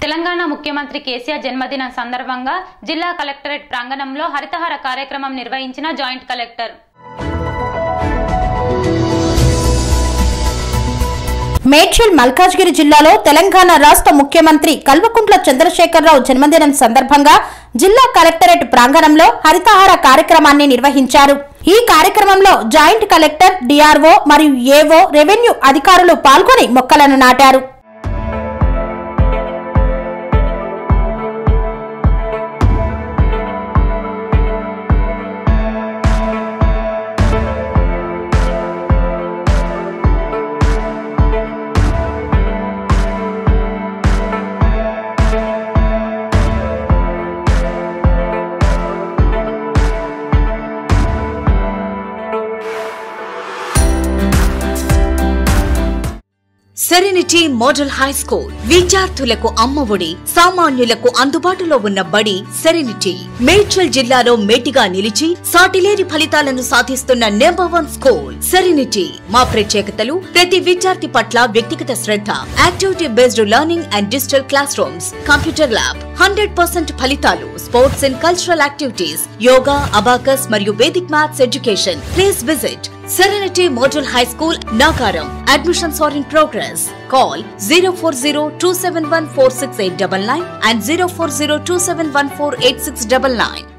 తెలంగాణ ముఖ్యమంత్రి కేసీఆర్ జన్మదినం సందర్భంగా జిల్లా కలెక్టరేట్ ప్రాంగణంలో హరితహార కార్యక్రమం నిర్వహించిన జాయింట్ కలెక్టర్ మేడ్చల్ మల్కాజ్గిరి జిల్లాలో తెలంగాణ రాష్ట్ర ముఖ్యమంత్రి కల్వకుంట్ల చంద్రశేఖరరావు జన్మదినం సందర్భంగా జిల్లా కలెక్టరేట్ ప్రాంగణంలో హరితహార కార్యక్రమాన్ని నిర్వహించారు ఈ కార్యక్రమంలో జాయింట్ కలెక్టర్ డిఆర్ఓ మరియు ఏవో రెవెన్యూ అధికారులు పాల్గొని మొక్కలను నాటారు సెరెనిటీ మోడల్ హై స్కూల్ విద్యార్థులకు అమ్మఒడి సామాన్యులకు అందుబాటులో ఉన్న బడి సెరెనిటీ మేడ్చల్ జిల్లాలో మేటిగా నిలిచి సాటిలేని ఫలితాలను సాధిస్తున్న నెంబర్ వన్ స్కూల్ సెరెనిటీ మా ప్రత్యేకతలు ప్రతి విద్యార్థి పట్ల వ్యక్తిగత శ్రద్ధ activity based learning and digital classrooms computer lab hundred percent ఫలితాలు sports and cultural activities yoga abacus మరియు Vedic maths education please visit Serenity Model High School, Nagaram. Admissions are in progress. Call 040 and 040